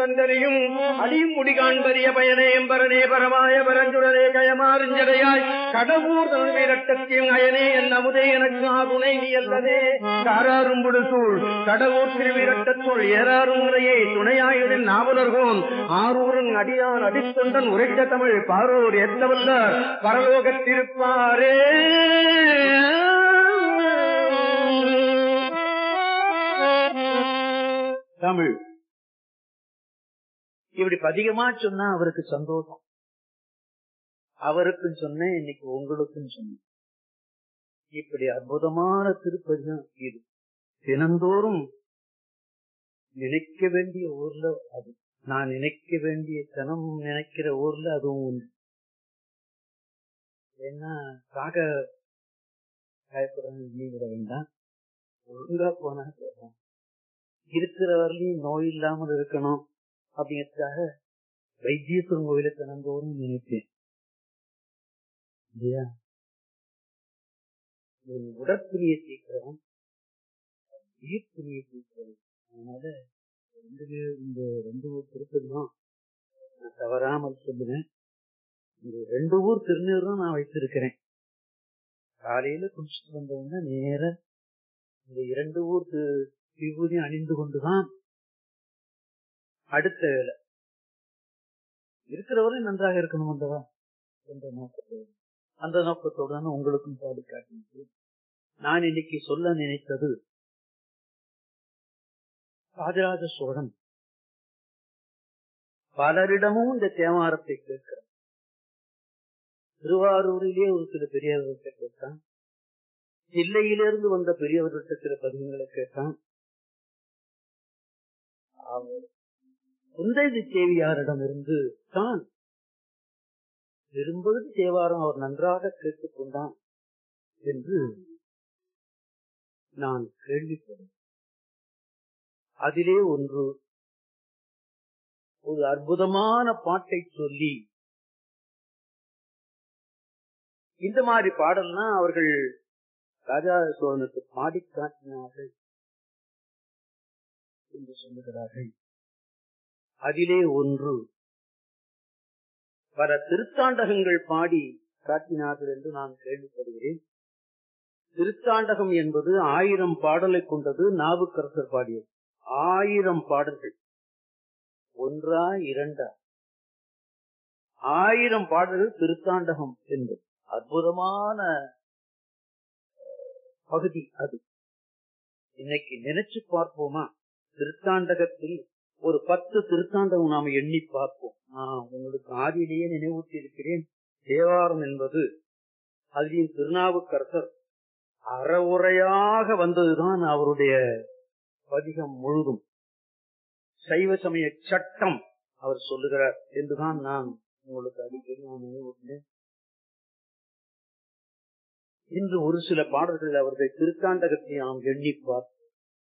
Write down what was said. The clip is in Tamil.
கண்டறியும் அடியும் முடி காண்பறிய பயனே எம்பரனே பரமாய பரஞ்சுடரே கயமாறுஞ்சடையாய் கடவுர் வீரட்டத்தியும் அயனே என் அமுதே எனக்கு ஆகுனை நீ அல்லதே காராரும் புடுசூழ் கடவுர் திருவீரட்டத்துள் ஏறாரும் முறையே துணையாயுடன் நாவலர்கோன் ஆரூரன் அடியான் அடித்தொண்டன் உரைத்த தமிழ் பாரோர் எத்தவல்ல பரலோகத்திருப்பாரே தமிழ் இப்படி பதிகமா சொன்னா அவருக்கு சந்தோஷம் அவருக்கும் சொன்னேன் இன்னைக்கு உங்களுக்கும் சொன்னேன் இப்படி அற்புதமான திருப்பதிகம் இது தினந்தோறும் நினைக்க வேண்டிய ஊர்ல அது நான் நினைக்க வேண்டிய தனம் நினைக்கிற ஊர்ல அதுவும் உண்டு ஏன்னா காக பயப்படுறது நீ விட வேண்டாம் ஒழுங்கா போனா போதும் இருக்கிற வரலையும் நோய் இல்லாமல் இருக்கணும் அப்படிங்கிறதுக்காக வைத்தீஸ்வரன் கோயிலை தினந்தோறும் நினைப்பேன் இல்லையா உடற்பிரியை தீக்கிறவன் உயிர்பிரியை தீக்கிறவன் அதனால ரெண்டு பேர் இந்த ரெண்டு ஊர் திருப்பதியும் நான் தவறாமல் சொல்லுவேன் இந்த ரெண்டு ஊர் திருநீரும் நான் வைத்திருக்கிறேன் காலையில குடிச்சிட்டு வந்தவங்க நேர இந்த இரண்டு ஊர் விபூதி அணிந்து கொண்டுதான் அடுத்த வேலை இருக்கிறவரை நன்றாக இருக்கணும் அல்லவா என்ற நோக்கத்தோடு அந்த நோக்கத்தோடு தான் உங்களுக்கும் பாடி காட்டினது நான் இன்னைக்கு சொல்ல நினைத்தது ராஜராஜ சோழன் பலரிடமும் இந்த தேவாரத்தை கேட்கிறார் திருவாரூரிலே ஒரு சில பெரியவர்கிட்ட கேட்டான் ஜில்லையிலிருந்து வந்த பெரியவர்கிட்ட சில பதிகங்களை கேட்டான் குந்தைதி தேவியாரிடம் இருந்து தான் விரும்புவது தேவாரம் அவர் நன்றாக கேட்டுக் கொண்டான் என்று நான் கேள்விப்படும் அதிலே ஒன்று ஒரு அற்புதமான பாட்டை சொல்லி இந்த மாதிரி பாடல்னா அவர்கள் ராஜா சோழனுக்கு பாடி காட்டினார்கள் என்று சொல்லுகிறார்கள் அதிலே ஒன்று பல திருத்தாண்டகங்கள் பாடி காட்டினார்கள் என்று நான் கேள்விப்படுகிறேன் திருத்தாண்டகம் என்பது ஆயிரம் பாடலை கொண்டது நாவுக்கரசர் பாடியது ஆயிரம் பாடல்கள் ஒன்றா இரண்டா ஆயிரம் பாடல்கள் திருத்தாண்டகம் என்பது அற்புதமான பகுதி அது இன்னைக்கு நினைச்சு பார்ப்போமா திருத்தாண்டகத்தில் ஒரு பத்து திருத்தாண்டகம் நாம எண்ணி பார்ப்போம் நான் உங்களுக்கு ஆதியிலேயே நினைவூட்டி இருக்கிறேன் தேவாரம் என்பது அதில் திருநாவுக்கரசர் அறவுரையாக வந்ததுதான் அவருடைய பதிகம் முழுதும் சைவ சமய சட்டம் அவர் சொல்லுகிறார் என்றுதான் நான் உங்களுக்கு அடிக்கடி நான் நினைவூட்டினேன் இன்று ஒரு சில பாடல்கள் அவர்கள் திருத்தாண்டகத்தை நாம் எண்ணி பார்ப்போம்